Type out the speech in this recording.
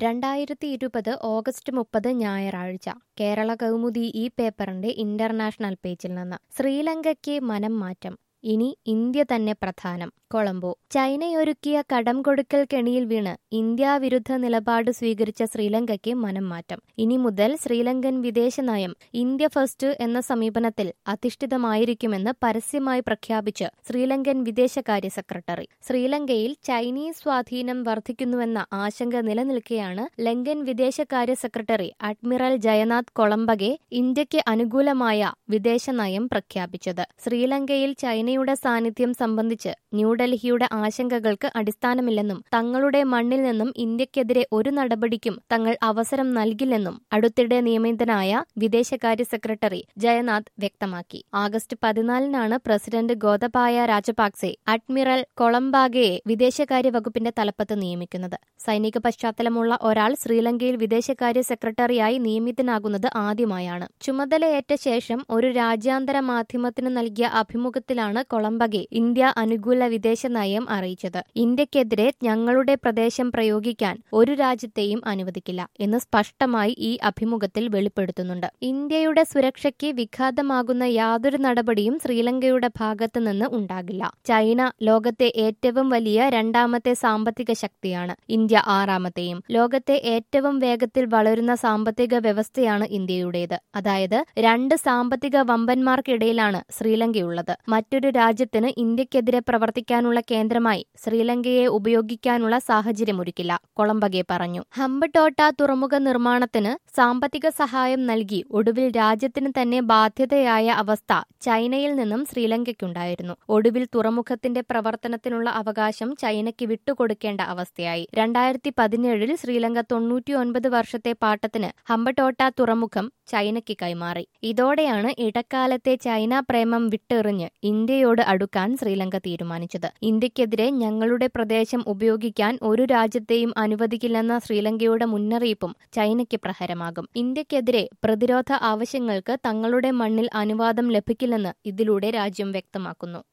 രണ്ടായിരത്തി ഇരുപത് ഓഗസ്റ്റ് മുപ്പത് ഞായറാഴ്ച കേരള കൗമുദി ഈ പേപ്പറിന്റെ ഇന്റർനാഷണൽ പേജിൽ നിന്ന് ശ്രീലങ്കയ്ക്ക് മനം മാറ്റം ഇനി ഇന്ത്യ തന്നെ പ്രധാനം കൊളംബോ ചൈനയൊരുക്കിയ കടം കൊടുക്കൽ കെണിയിൽ വീണ് ഇന്ത്യ വിരുദ്ധ നിലപാട് സ്വീകരിച്ച ശ്രീലങ്കയ്ക്ക് മനം മാറ്റം ഇനി മുതൽ ശ്രീലങ്കൻ വിദേശ നയം ഇന്ത്യ ഫസ്റ്റ് എന്ന സമീപനത്തിൽ അധിഷ്ഠിതമായിരിക്കുമെന്ന് പരസ്യമായി പ്രഖ്യാപിച്ച് ശ്രീലങ്കൻ വിദേശകാര്യ സെക്രട്ടറി ശ്രീലങ്കയിൽ ചൈനീസ് സ്വാധീനം വർദ്ധിക്കുന്നുവെന്ന ആശങ്ക നിലനിൽക്കെയാണ് ലങ്കൻ വിദേശകാര്യ സെക്രട്ടറി അഡ്മിറൽ ജയനാഥ് കൊളംബകെ ഇന്ത്യയ്ക്ക് അനുകൂലമായ വിദേശ നയം പ്രഖ്യാപിച്ചത് ശ്രീലങ്കയിൽ ചൈനയുടെ സാന്നിധ്യം സംബന്ധിച്ച് ന്യൂഡൽഹിയുടെ ആശങ്കകൾക്ക് അടിസ്ഥാനമില്ലെന്നും തങ്ങളുടെ മണ്ണിൽ നിന്നും ഇന്ത്യക്കെതിരെ ഒരു നടപടിക്കും തങ്ങൾ അവസരം നൽകില്ലെന്നും അടുത്തിടെ നിയമിതനായ വിദേശകാര്യ സെക്രട്ടറി ജയനാഥ് വ്യക്തമാക്കി ആഗസ്റ്റ് പതിനാലിനാണ് പ്രസിഡന്റ് ഗോതബായ രാജപാക്സെ അഡ്മിറൽ കൊളംബാഗയെ വിദേശകാര്യ വകുപ്പിന്റെ തലപ്പത്ത് നിയമിക്കുന്നത് സൈനിക പശ്ചാത്തലമുള്ള ഒരാൾ ശ്രീലങ്കയിൽ വിദേശകാര്യ സെക്രട്ടറിയായി നിയമിതനാകുന്നത് ആദ്യമായാണ് ചുമതലയേറ്റ ശേഷം ഒരു രാജ്യാന്തര മാധ്യമത്തിന് നൽകിയ അഭിമുഖത്തിലാണ് കൊളംബഗെ ഇന്ത്യ അനുകൂല വിദേശ നയം അറിയിച്ചത് ഇന്ത്യക്കെതിരെ ഞങ്ങളുടെ പ്രദേശം പ്രയോഗിക്കാൻ ഒരു രാജ്യത്തെയും അനുവദിക്കില്ല എന്ന് സ്പഷ്ടമായി ഈ അഭിമുഖത്തിൽ വെളിപ്പെടുത്തുന്നുണ്ട് ഇന്ത്യയുടെ സുരക്ഷയ്ക്ക് വിഘാതമാകുന്ന യാതൊരു നടപടിയും ശ്രീലങ്കയുടെ ഭാഗത്തു നിന്ന് ഉണ്ടാകില്ല ചൈന ലോകത്തെ ഏറ്റവും വലിയ രണ്ടാമത്തെ സാമ്പത്തിക ശക്തിയാണ് ഇന്ത്യ ആറാമത്തെയും ലോകത്തെ ഏറ്റവും വേഗത്തിൽ വളരുന്ന സാമ്പത്തിക വ്യവസ്ഥയാണ് ഇന്ത്യയുടേത് അതായത് രണ്ട് സാമ്പത്തിക വമ്പന്മാർക്കിടയിലാണ് ശ്രീലങ്കയുള്ളത് മറ്റൊരു രാജ്യത്തിന് ഇന്ത്യക്കെതിരെ പ്രവർത്തിക്കാനുള്ള കേന്ദ്രമായി ശ്രീലങ്കയെ ഉപയോഗിക്കാനുള്ള സാഹചര്യമൊരുക്കില്ല കൊളംബകെ പറഞ്ഞു ഹംബട്ടോട്ട തുറമുഖ നിർമ്മാണത്തിന് സാമ്പത്തിക സഹായം നൽകി ഒടുവിൽ രാജ്യത്തിന് തന്നെ ബാധ്യതയായ അവസ്ഥ ചൈനയിൽ നിന്നും ശ്രീലങ്കയ്ക്കുണ്ടായിരുന്നു ഒടുവിൽ തുറമുഖത്തിന്റെ പ്രവർത്തനത്തിനുള്ള അവകാശം ചൈനയ്ക്ക് വിട്ടുകൊടുക്കേണ്ട അവസ്ഥയായി രണ്ടായിരത്തി പതിനേഴിൽ ശ്രീലങ്ക തൊണ്ണൂറ്റിയൊൻപത് വർഷത്തെ പാട്ടത്തിന് ഹംബട്ടോട്ട തുറമുഖം ചൈനയ്ക്ക് കൈമാറി ഇതോടെയാണ് ഇടക്കാലത്തെ ചൈന പ്രേമം വിട്ടെറിഞ്ഞ് ഇന്ത്യയോട് അടുക്കാൻ ശ്രീലങ്ക തീരുമാനിച്ചത് ഇന്ത്യക്കെതിരെ ഞങ്ങളുടെ പ്രദേശം ഉപയോഗിക്കാൻ ഒരു രാജ്യത്തെയും അനുവദിക്കില്ലെന്ന ശ്രീലങ്കയുടെ മുന്നറിയിപ്പും ചൈനയ്ക്ക് പ്രഹരമാകും ഇന്ത്യക്കെതിരെ പ്രതിരോധ ആവശ്യങ്ങൾക്ക് തങ്ങളുടെ മണ്ണിൽ അനുവാദം ലഭിക്കില്ലെന്ന് ഇതിലൂടെ രാജ്യം വ്യക്തമാക്കുന്നു